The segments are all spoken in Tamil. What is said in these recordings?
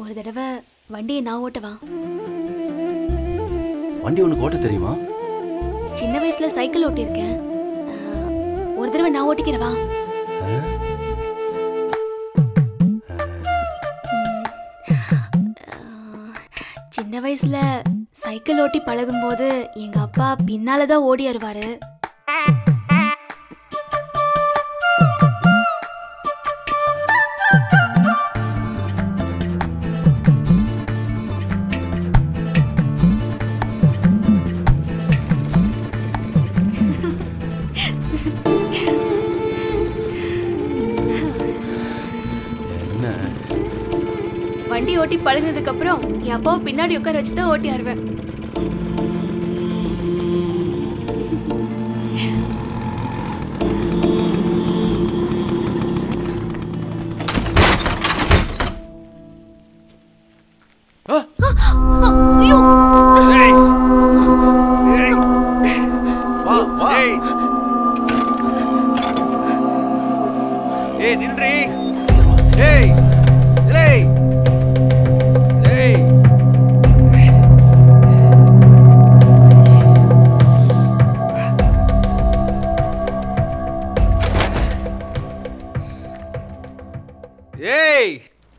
ஒரு தடவை வண்டியை நான் ஓட்டவா வண்டி உனக்கு ஓட்ட தெரியுமா சின்ன வயசுல சைக்கிள் ஓட்டியிருக்கேன் அஹ், ஒரு தடவை நான் ஓட்டிக்கிறவா சின்ன வயசுல சைக்கிள் ஓட்டி பழகும்போது எங்க அப்பா பின்னால தான் ஓடி வருவாரு என்ன வண்டி ஓட்டி பழகுனதுக்கு அப்புறம் என் அப்பாவை பின்னாடி உட்கார வச்சு தான் ஓட்டி வருவேன் ஐயோ வா வா ஏய் ஏய் நின்றி ஏய் ஏய் ஏய் ஏய்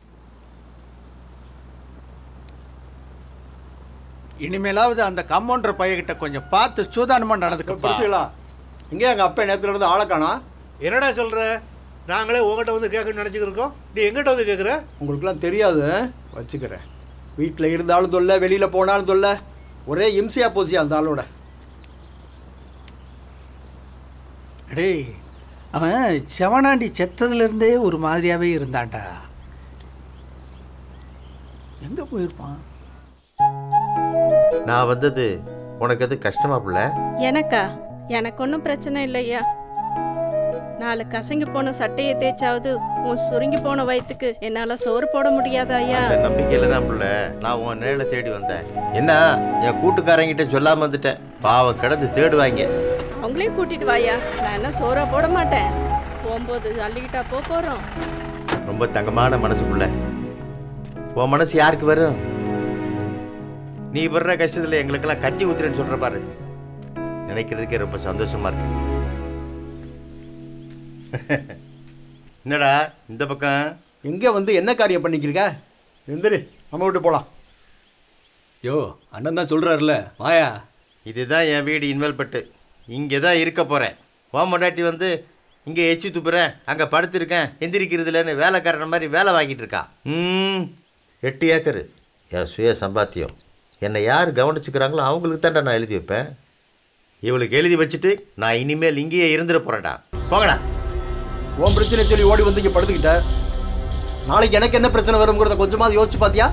இனிமேலாவது அந்த கம்பவுண்டர் பையன்கிட்ட கொஞ்சம் பார்த்து சூதானமா நடந்துக்கப்பா பரிசுகளா எங்கே எங்கள் அப்பா நேரத்துல இருந்து ஆளை காணோம் என்னடா சொல்ற நாங்களே உங்ககிட்ட வந்து கேட்கணும்னு நினச்சிக்கிட்டு இருக்கோம் நீ எங்கிட்ட வந்து கேட்குற உங்களுக்குலாம் தெரியாது வச்சுக்கிறேன் வீட்டில் இருந்தாலும் தொல்லை வெளியில் போனாலும் தொல்லை ஒரே இம்சையா போச்சு அந்த ஆளோட டேய் அவன் செவனாண்டி செத்ததுலேருந்தே ஒரு மாதிரியாவே இருந்தான்டா எங்கே போயிருப்பான் நான் வந்தது உனக்கு எது கஷ்டமா புள்ள எனக்கா எனக்கு ஒன்றும் பிரச்சனை இல்லையா நாலு கசங்கி போன சட்டையை தேய்ச்சாவது உன் சுருங்கி போன வயிற்றுக்கு என்னால் சோறு போட முடியாதா ஐயா அந்த நம்பிக்கையில தான் புள்ள நான் உன் நேரில் தேடி வந்தேன் என்ன என் கூட்டுக்காரங்கிட்ட சொல்லாம வந்துட்டேன் பாவம் கிடந்து தேடுவாங்க அவங்களையும் கூட்டிட்டு வாயா நான் என்ன சோறா போட மாட்டேன் போகும்போது அள்ளிக்கிட்டா போக போகிறோம் ரொம்ப தங்கமான மனசு புள்ள உன் மனசு யாருக்கு வரும் நீ வர்ற கஷ்டத்தில் எங்களுக்கெல்லாம் கஞ்சி ஊத்துறேன்னு சொல்ற பாரு நினைக்கிறதுக்கே ரொம்ப சந்தோஷமா இருக்கு என்னடா இந்த பக்கம் எங்கே வந்து என்ன காரியம் பண்ணிக்கிறீங்க எந்திரி நம்ம விட்டு போகலாம் யோ அண்ணன் தான் சொல்றாருல வாயா இதுதான் என் வீடு இன்வெல்பட்டு இங்கே தான் இருக்க போகிறேன் ஓம் பொண்டாட்டி வந்து இங்கே எச்சி துப்புறேன் அங்கே படுத்திருக்கேன் எந்திரிக்கிறது இல்லைன்னு வேலைக்காரன மாதிரி வேலை வாங்கிட்டு இருக்கா ம் எட்டு ஏக்கரு என் சுய சம்பாத்தியம் என்னை யார் கவனிச்சுக்கிறாங்களோ அவங்களுக்கு தான்டா நான் எழுதி வைப்பேன் இவளுக்கு எழுதி வச்சுட்டு நான் இனிமேல் இங்கேயே இருந்துட போகிறேன்டா போங்கடா உன் பிரச்சனை சொல்லி ஓடி வந்து இங்கே படுத்துக்கிட்ட நாளைக்கு எனக்கு என்ன பிரச்சனை வருங்கிறத கொஞ்சமாவது யோசிச்சு பார்த்தியா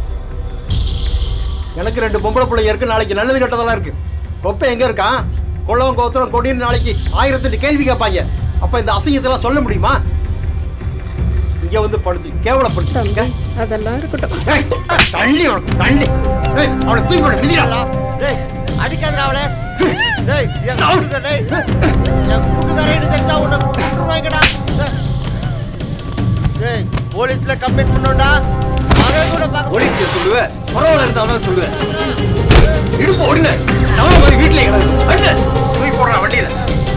எனக்கு ரெண்டு பொம்பளை பிள்ளைங்க இருக்கு நாளைக்கு நல்லது கெட்டதெல்லாம் இருக்கு கொப்பை எங்க இருக்கான் கொள்ளவன் கோத்திரம் கொடின்னு நாளைக்கு ஆயிரத்தெட்டு கேள்வி கேட்பாங்க அப்ப இந்த அசிங்கத்தெல்லாம் சொல்ல முடியுமா இங்க வந்து படுத்து கேவலப்படுத்திட்டாங்க அதெல்லாம் இருக்கட்டும் ஏய், தள்ளி அவனை, தள்ளி ஏய், அவனை தூக்கி போடு மிதிடா டேய் அடிக்காதடா அவளை டேய் என் கூட்டுக்கார டேய் என் கூட்டுக்காரன்னு தெரிஞ்சா உன்னை கொன்றுவாங்கடா டேய் போலீஸ்ல கம்ப்ளைண்ட் பண்ணோம்டா அவன் கூட பார்க்க போலீஸ் ஸ்டேஷன் சொல்லுவேன் பரவாயில்ல இருந்தாலும் சொல்லுவேன் இடுப்பு ஓடுன நம்ம மாதிரி வீட்டிலே கிடக்கு அண்ணன் தூக்கி போடுறான் வண்டியில